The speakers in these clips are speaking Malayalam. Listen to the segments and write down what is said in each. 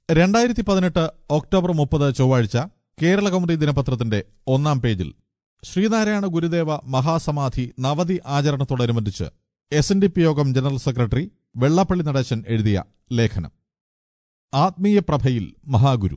രണ്ടായിരത്തി പതിനെട്ട് ഒക്ടോബർ മുപ്പത് ചൊവ്വാഴ്ച കേരളകൗമുദി ദിനപത്രത്തിന്റെ ഒന്നാം പേജിൽ ശ്രീനാരായണ ഗുരുദേവ മഹാസമാധി നവതി ആചരണത്തോടനുബന്ധിച്ച് എസ് എൻ ഡി പി യോഗം ജനറൽ സെക്രട്ടറി വെള്ളാപ്പള്ളി നടേശൻ എഴുതിയ ലേഖനം ആത്മീയ പ്രഭയിൽ മഹാഗുരു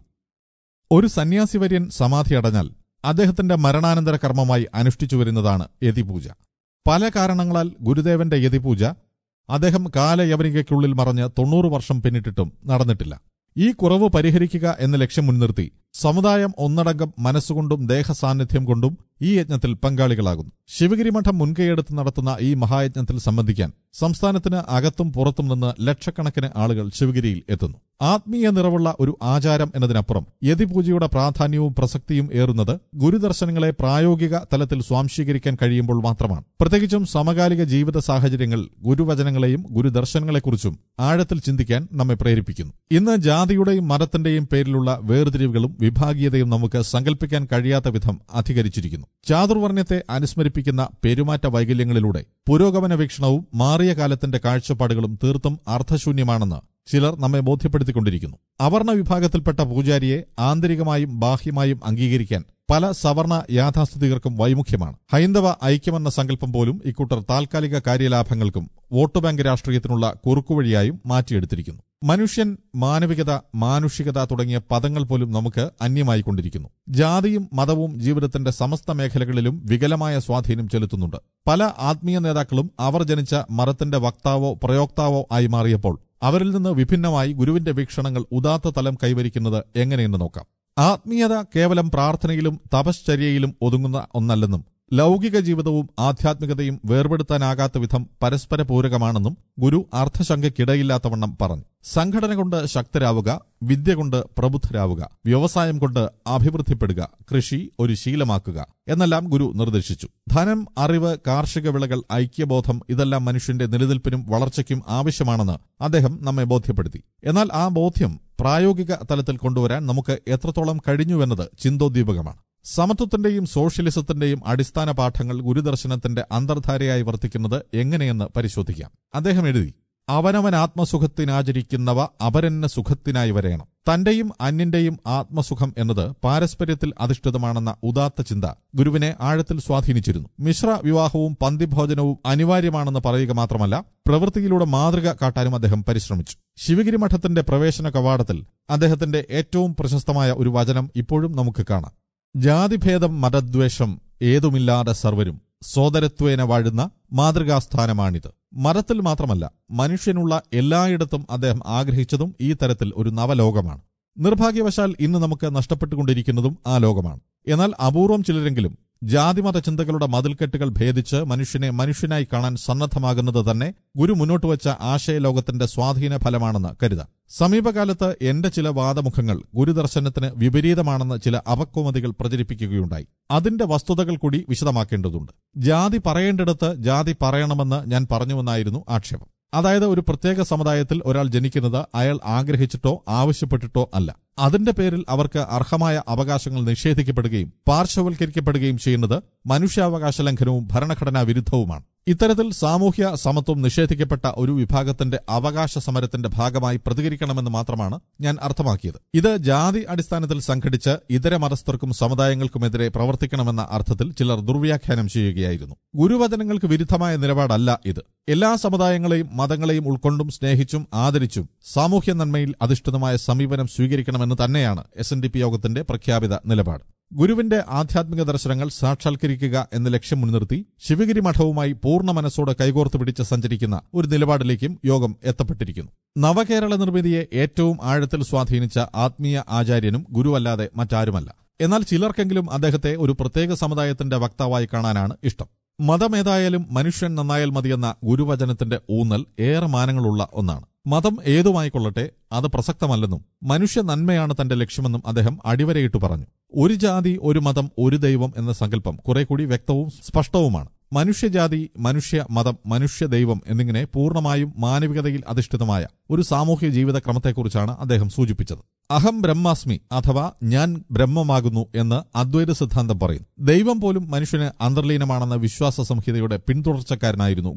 ഒരു സന്യാസിവര്യൻ സമാധി അടഞ്ഞാൽ അദ്ദേഹത്തിന്റെ മരണാനന്തര കർമ്മമായി അനുഷ്ഠിച്ചു വരുന്നതാണ് യതിപൂജ പല കാരണങ്ങളാൽ ഗുരുദേവന്റെ യതിപൂജ അദ്ദേഹം കാലയവനികയ്ക്കുള്ളിൽ മറഞ്ഞ് തൊണ്ണൂറ് വർഷം പിന്നിട്ടിട്ടും നടന്നിട്ടില്ല ഈ കുറവ് പരിഹരിക്കുക എന്ന ലക്ഷ്യം മുൻനിർത്തി സമുദായം ഒന്നടങ്കം മനസ്സുകൊണ്ടും ദേഹസാന്നിധ്യം കൊണ്ടും ഈ യജ്ഞത്തിൽ പങ്കാളികളാകുന്നു ശിവഗിരി മഠം മുൻകൈയെടുത്ത് നടത്തുന്ന ഈ മഹായജ്ഞത്തിൽ സംബന്ധിക്കാൻ സംസ്ഥാനത്തിന് അകത്തും പുറത്തും നിന്ന് ലക്ഷക്കണക്കിന് ആളുകൾ ശിവഗിരിയിൽ എത്തുന്നു ആത്മീയ നിറവുള്ള ഒരു ആചാരം എന്നതിനപ്പുറം യതിപൂജയുടെ പ്രാധാന്യവും പ്രസക്തിയും ഏറുന്നത് ഗുരുദർശനങ്ങളെ പ്രായോഗിക തലത്തിൽ സ്വാംശീകരിക്കാൻ കഴിയുമ്പോൾ മാത്രമാണ് പ്രത്യേകിച്ചും സമകാലിക ജീവിത സാഹചര്യങ്ങൾ ഗുരുവചനങ്ങളെയും ഗുരുദർശനങ്ങളെക്കുറിച്ചും ആഴത്തിൽ ചിന്തിക്കാൻ നമ്മെ പ്രേരിപ്പിക്കുന്നു ഇന്ന് ജാതിയുടെയും മതത്തിന്റെയും പേരിലുള്ള വേർതിരിവുകളും വിഭാഗീയതയും നമുക്ക് സങ്കല്പിക്കാൻ കഴിയാത്ത വിധം അധികരിച്ചിരിക്കുന്നു ചാതുർവർണ്ണയത്തെ അനുസ്മരിപ്പിക്കുന്ന പെരുമാറ്റ വൈകല്യങ്ങളിലൂടെ പുരോഗമന വീക്ഷണവും മാറിയ കാലത്തിന്റെ കാഴ്ചപ്പാടുകളും തീർത്തും അർത്ഥശൂന്യമാണെന്ന് ചിലർ നമ്മെ ബോധ്യപ്പെടുത്തിക്കൊണ്ടിരിക്കുന്നു അവർണ വിഭാഗത്തിൽപ്പെട്ട പൂജാരിയെ ആന്തരികമായും ബാഹ്യമായും അംഗീകരിക്കാൻ പല സവർണ യാഥാസ്ഥിതികർക്കും വൈമുഖ്യമാണ് ഹൈന്ദവ ഐക്യമെന്ന സങ്കല്പം പോലും ഇക്കൂട്ടർ താൽക്കാലിക കാര്യലാഭങ്ങൾക്കും വോട്ട് ബാങ്ക് രാഷ്ട്രീയത്തിനുള്ള കുറുക്കുവഴിയായും മാറ്റിയെടുത്തിരിക്കുന്നു മനുഷ്യൻ മാനവികത മാനുഷികത തുടങ്ങിയ പദങ്ങൾ പോലും നമുക്ക് അന്യമായിക്കൊണ്ടിരിക്കുന്നു ജാതിയും മതവും ജീവിതത്തിന്റെ സമസ്ത മേഖലകളിലും വികലമായ സ്വാധീനം ചെലുത്തുന്നുണ്ട് പല ആത്മീയ നേതാക്കളും അവർ ജനിച്ച മതത്തിന്റെ വക്താവോ പ്രയോക്താവോ ആയി മാറിയപ്പോൾ അവരിൽ നിന്ന് വിഭിന്നമായി ഗുരുവിന്റെ വീക്ഷണങ്ങൾ ഉദാത്ത തലം കൈവരിക്കുന്നത് എങ്ങനെയെന്ന് നോക്കാം ആത്മീയത കേവലം പ്രാർത്ഥനയിലും തപശ്ചര്യയിലും ഒതുങ്ങുന്ന ഒന്നല്ലെന്നും ലൗകിക ജീവിതവും ആധ്യാത്മികതയും വേർപെടുത്താനാകാത്ത വിധം പരസ്പര പൂരകമാണെന്നും ഗുരു അർത്ഥശങ്കയ്ക്കിടയില്ലാത്തവണ്ണം പറഞ്ഞു സംഘടന കൊണ്ട് ശക്തരാവുക വിദ്യ കൊണ്ട് പ്രബുദ്ധരാവുക വ്യവസായം കൊണ്ട് അഭിവൃദ്ധിപ്പെടുക കൃഷി ഒരു ശീലമാക്കുക എന്നെല്ലാം ഗുരു നിർദ്ദേശിച്ചു ധനം അറിവ് കാർഷിക വിളകൾ ഐക്യബോധം ഇതെല്ലാം മനുഷ്യന്റെ നിലനിൽപ്പിനും വളർച്ചയ്ക്കും ആവശ്യമാണെന്ന് അദ്ദേഹം നമ്മെ ബോധ്യപ്പെടുത്തി എന്നാൽ ആ ബോധ്യം പ്രായോഗിക തലത്തിൽ കൊണ്ടുവരാൻ നമുക്ക് എത്രത്തോളം കഴിഞ്ഞുവെന്നത് ചിന്തോദ്ദീപകമാണ് സമത്വത്തിന്റെയും സോഷ്യലിസത്തിന്റെയും അടിസ്ഥാന പാഠങ്ങൾ ഗുരുദർശനത്തിന്റെ അന്തർധാരയായി വർത്തിക്കുന്നത് എങ്ങനെയെന്ന് പരിശോധിക്കാം അദ്ദേഹം എഴുതി അവനവൻ ആത്മസുഖത്തിനാചരിക്കുന്നവ അപരന്ന സുഖത്തിനായി വരയണം തന്റെയും അന്യന്റെയും ആത്മസുഖം എന്നത് പാരസ്പര്യത്തിൽ അധിഷ്ഠിതമാണെന്ന ഉദാത്ത ചിന്ത ഗുരുവിനെ ആഴത്തിൽ സ്വാധീനിച്ചിരുന്നു മിശ്ര വിവാഹവും പന്തിഭോജനവും അനിവാര്യമാണെന്ന് പറയുക മാത്രമല്ല പ്രവൃത്തിയിലൂടെ മാതൃക കാട്ടാനും അദ്ദേഹം പരിശ്രമിച്ചു ശിവഗിരി മഠത്തിന്റെ പ്രവേശന കവാടത്തിൽ അദ്ദേഹത്തിന്റെ ഏറ്റവും പ്രശസ്തമായ ഒരു വചനം ഇപ്പോഴും നമുക്ക് കാണാം ജാതിഭേദം മതദ്വേഷം ഏതുമില്ലാതെ സർവരും സോദരത്വേന വാഴുന്ന മാതൃകാസ്ഥാനമാണിത് മതത്തിൽ മാത്രമല്ല മനുഷ്യനുള്ള എല്ലായിടത്തും അദ്ദേഹം ആഗ്രഹിച്ചതും ഈ തരത്തിൽ ഒരു നവലോകമാണ് നിർഭാഗ്യവശാൽ ഇന്ന് നമുക്ക് നഷ്ടപ്പെട്ടുകൊണ്ടിരിക്കുന്നതും ആ ലോകമാണ് എന്നാൽ അപൂർവം ചിലരെങ്കിലും ജാതിമത ചിന്തകളുടെ മതിൽക്കെട്ടുകൾ ഭേദിച്ച് മനുഷ്യനെ മനുഷ്യനായി കാണാൻ സന്നദ്ധമാകുന്നത് തന്നെ ഗുരു മുന്നോട്ട് വച്ച ആശയലോകത്തിന്റെ സ്വാധീന ഫലമാണെന്ന് കരുതാം സമീപകാലത്ത് എന്റെ ചില വാദമുഖങ്ങൾ ഗുരുദർശനത്തിന് വിപരീതമാണെന്ന് ചില അപക്വമതികൾ പ്രചരിപ്പിക്കുകയുണ്ടായി അതിന്റെ വസ്തുതകൾ കൂടി വിശദമാക്കേണ്ടതുണ്ട് ജാതി പറയേണ്ടിടത്ത് ജാതി പറയണമെന്ന് ഞാൻ പറഞ്ഞുവെന്നായിരുന്നു ആക്ഷേപം അതായത് ഒരു പ്രത്യേക സമുദായത്തിൽ ഒരാൾ ജനിക്കുന്നത് അയാൾ ആഗ്രഹിച്ചിട്ടോ ആവശ്യപ്പെട്ടിട്ടോ അല്ല അതിന്റെ പേരിൽ അവർക്ക് അർഹമായ അവകാശങ്ങൾ നിഷേധിക്കപ്പെടുകയും പാർശ്വവൽക്കരിക്കപ്പെടുകയും ചെയ്യുന്നത് മനുഷ്യാവകാശ ലംഘനവും ഭരണഘടനാ വിരുദ്ധവുമാണ് ഇത്തരത്തിൽ സാമൂഹ്യ സമത്വം നിഷേധിക്കപ്പെട്ട ഒരു വിഭാഗത്തിന്റെ അവകാശ സമരത്തിന്റെ ഭാഗമായി പ്രതികരിക്കണമെന്ന് മാത്രമാണ് ഞാൻ അർത്ഥമാക്കിയത് ഇത് ജാതി അടിസ്ഥാനത്തിൽ സംഘടിച്ച് ഇതര മതസ്ഥർക്കും സമുദായങ്ങൾക്കുമെതിരെ പ്രവർത്തിക്കണമെന്ന അർത്ഥത്തിൽ ചിലർ ദുർവ്യാഖ്യാനം ചെയ്യുകയായിരുന്നു ഗുരുവചനങ്ങൾക്ക് വിരുദ്ധമായ നിലപാടല്ല ഇത് എല്ലാ സമുദായങ്ങളെയും മതങ്ങളെയും ഉൾക്കൊണ്ടും സ്നേഹിച്ചും ആദരിച്ചും സാമൂഹ്യ നന്മയിൽ അധിഷ്ഠിതമായ സമീപനം സ്വീകരിക്കണമെന്ന് തന്നെയാണ് എസ് എൻ ഡി പി യോഗത്തിന്റെ പ്രഖ്യാപിത നിലപാട് ഗുരുവിന്റെ ആധ്യാത്മിക ദർശനങ്ങൾ സാക്ഷാത്കരിക്കുക എന്ന ലക്ഷ്യം മുൻനിർത്തി ശിവഗിരി മഠവുമായി പൂർണ്ണ മനസ്സോടെ കൈകോർത്ത് പിടിച്ച് സഞ്ചരിക്കുന്ന ഒരു നിലപാടിലേക്കും യോഗം എത്തപ്പെട്ടിരിക്കുന്നു നവകേരള നിർമ്മിതിയെ ഏറ്റവും ആഴത്തിൽ സ്വാധീനിച്ച ആത്മീയ ആചാര്യനും ഗുരുവല്ലാതെ മറ്റാരുമല്ല എന്നാൽ ചിലർക്കെങ്കിലും അദ്ദേഹത്തെ ഒരു പ്രത്യേക സമുദായത്തിന്റെ വക്താവായി കാണാനാണ് ഇഷ്ടം മതമേതായാലും മനുഷ്യൻ നന്നായാൽ മതിയെന്ന ഗുരുവചനത്തിന്റെ ഊന്നൽ ഏറെ മാനങ്ങളുള്ള ഒന്നാണ് മതം ഏതുമായിക്കൊള്ളട്ടെ അത് പ്രസക്തമല്ലെന്നും മനുഷ്യ നന്മയാണ് തന്റെ ലക്ഷ്യമെന്നും അദ്ദേഹം അടിവരയിട്ട് പറഞ്ഞു ഒരു ജാതി ഒരു മതം ഒരു ദൈവം എന്ന സങ്കല്പം കുറെ കൂടി വ്യക്തവും സ്പഷ്ടവുമാണ് മനുഷ്യജാതി മനുഷ്യ മതം മനുഷ്യ ദൈവം എന്നിങ്ങനെ പൂർണ്ണമായും മാനവികതയിൽ അധിഷ്ഠിതമായ ഒരു സാമൂഹ്യ ജീവിതക്രമത്തെക്കുറിച്ചാണ് അദ്ദേഹം സൂചിപ്പിച്ചത് അഹം ബ്രഹ്മാസ്മി അഥവാ ഞാൻ ബ്രഹ്മമാകുന്നു എന്ന് അദ്വൈത സിദ്ധാന്തം പറയുന്നു ദൈവം പോലും മനുഷ്യന് അന്തർലീനമാണെന്ന വിശ്വാസ സംഹിതയുടെ പിന്തുടർച്ചക്കാരനായിരുന്നു ഗുരു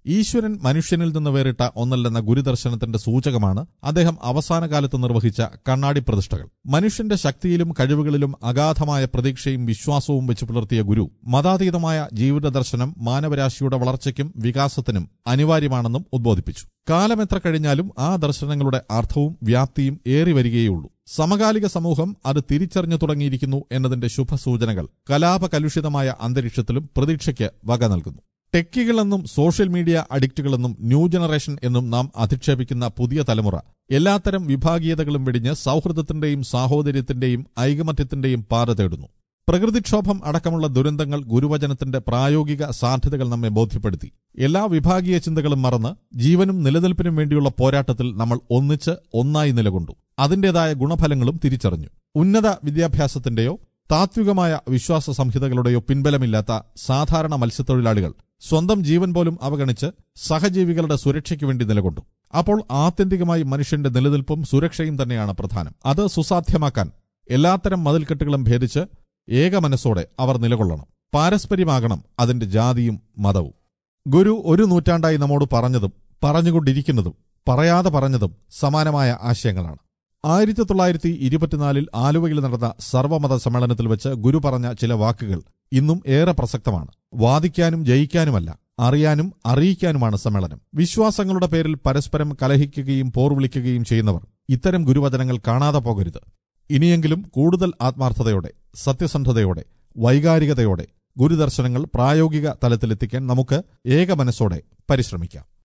ഈശ്വരൻ മനുഷ്യനിൽ നിന്ന് വേറിട്ട ഒന്നല്ലെന്ന ഗുരുദർശനത്തിന്റെ സൂചകമാണ് അദ്ദേഹം അവസാന കാലത്ത് നിർവഹിച്ച കണ്ണാടി പ്രതിഷ്ഠകൾ മനുഷ്യന്റെ ശക്തിയിലും കഴിവുകളിലും അഗാധമായ പ്രതീക്ഷയും വിശ്വാസവും വെച്ച് പുലർത്തിയ ഗുരു മതാതീതമായ ജീവിത ദർശനം മാനവരാശിയുടെ വളർച്ചയ്ക്കും വികാസത്തിനും അനിവാര്യമാണെന്നും ഉദ്ബോധിപ്പിച്ചു കാലം എത്ര കഴിഞ്ഞാലും ആ ദർശനങ്ങളുടെ അർത്ഥവും വ്യാപ്തിയും ഏറി വരികയുള്ളൂ സമകാലിക സമൂഹം അത് തിരിച്ചറിഞ്ഞു തുടങ്ങിയിരിക്കുന്നു എന്നതിന്റെ ശുഭസൂചനകൾ കലാപകലുഷിതമായ അന്തരീക്ഷത്തിലും പ്രതീക്ഷയ്ക്ക് വക നൽകുന്നു ടെക്കികളെന്നും സോഷ്യൽ മീഡിയ അഡിക്റ്റുകളെന്നും ന്യൂ ജനറേഷൻ എന്നും നാം അധിക്ഷേപിക്കുന്ന പുതിയ തലമുറ എല്ലാത്തരം വിഭാഗീയതകളും വെടിഞ്ഞ് സൗഹൃദത്തിന്റെയും സാഹോദര്യത്തിന്റെയും ഐകമത്യത്തിന്റെയും പാത തേടുന്നു പ്രകൃതിക്ഷോഭം അടക്കമുള്ള ദുരന്തങ്ങൾ ഗുരുവചനത്തിന്റെ പ്രായോഗിക സാധ്യതകൾ നമ്മെ ബോധ്യപ്പെടുത്തി എല്ലാ വിഭാഗീയ ചിന്തകളും മറന്ന് ജീവനും നിലനിൽപ്പിനും വേണ്ടിയുള്ള പോരാട്ടത്തിൽ നമ്മൾ ഒന്നിച്ച് ഒന്നായി നിലകൊണ്ടു അതിന്റേതായ ഗുണഫലങ്ങളും തിരിച്ചറിഞ്ഞു ഉന്നത വിദ്യാഭ്യാസത്തിന്റെയോ താത്വികമായ വിശ്വാസ സംഹിതകളുടെയോ പിൻബലമില്ലാത്ത സാധാരണ മത്സ്യത്തൊഴിലാളികൾ സ്വന്തം ജീവൻ പോലും അവഗണിച്ച് സഹജീവികളുടെ സുരക്ഷയ്ക്ക് വേണ്ടി നിലകൊണ്ടു അപ്പോൾ ആത്യന്തികമായി മനുഷ്യന്റെ നിലനിൽപ്പും സുരക്ഷയും തന്നെയാണ് പ്രധാനം അത് സുസാധ്യമാക്കാൻ എല്ലാത്തരം മതിൽക്കെട്ടുകളും ഭേദിച്ച് ഏക മനസ്സോടെ അവർ നിലകൊള്ളണം പാരസ്പര്യമാകണം അതിന്റെ ജാതിയും മതവും ഗുരു ഒരു നൂറ്റാണ്ടായി നമ്മോട് പറഞ്ഞതും പറഞ്ഞുകൊണ്ടിരിക്കുന്നതും പറയാതെ പറഞ്ഞതും സമാനമായ ആശയങ്ങളാണ് ആയിരത്തി തൊള്ളായിരത്തി ഇരുപത്തിനാലിൽ ആലുവയിൽ നടന്ന സർവമത സമ്മേളനത്തിൽ വെച്ച് ഗുരു പറഞ്ഞ ചില വാക്കുകൾ ഇന്നും ഏറെ പ്രസക്തമാണ് വാദിക്കാനും ജയിക്കാനുമല്ല അറിയാനും അറിയിക്കാനുമാണ് സമ്മേളനം വിശ്വാസങ്ങളുടെ പേരിൽ പരസ്പരം കലഹിക്കുകയും പോർവിളിക്കുകയും ചെയ്യുന്നവർ ഇത്തരം ഗുരുവചനങ്ങൾ കാണാതെ പോകരുത് ഇനിയെങ്കിലും കൂടുതൽ ആത്മാർത്ഥതയോടെ സത്യസന്ധതയോടെ വൈകാരികതയോടെ ഗുരുദർശനങ്ങൾ പ്രായോഗിക തലത്തിലെത്തിക്കാൻ നമുക്ക് ഏക മനസ്സോടെ പരിശ്രമിക്കാം